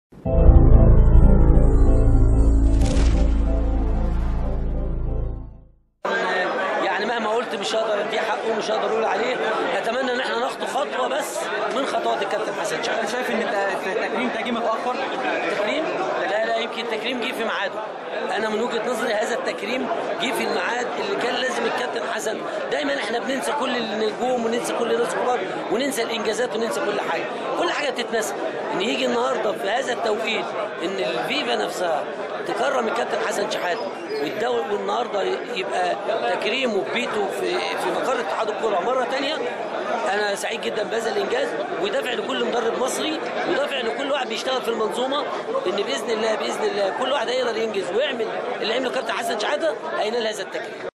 يعني مهما قلت مش هقدر اديه حقه مش هقدر اقول عليه اتمنى ان احنا ناخد خطوه بس من خطوات الكابتن حسن شحاته شايف ان التكريم تاجي متاخر التكريم لا لا يمكن التكريم جه في ميعاده انا من وجهه نظري هذا التكريم جه في الميعاد اللي كان لازم الكابتن حسن دايما احنا بننسى كل النجوم وننسى كل الناس كبار وننسى الانجازات وننسى كل حاجه كل حاجه بتتنسى ان يجي النهارده في هذا التوقيت ان الفيفا نفسها تكرم الكابتن حسن شحاته والدول والنهارده يبقى تكريمه ببيته في في مقر اتحاد الكره مره ثانيه انا سعيد جدا بهذا الانجاز ودافع لكل مدرب مصري ودافع لكل واحد بيشتغل في المنظومه ان باذن الله باذن الله كل واحد هيقدر ينجز ويعمل اللي عمله كابتن حسن شحاته هينال هذا التكريم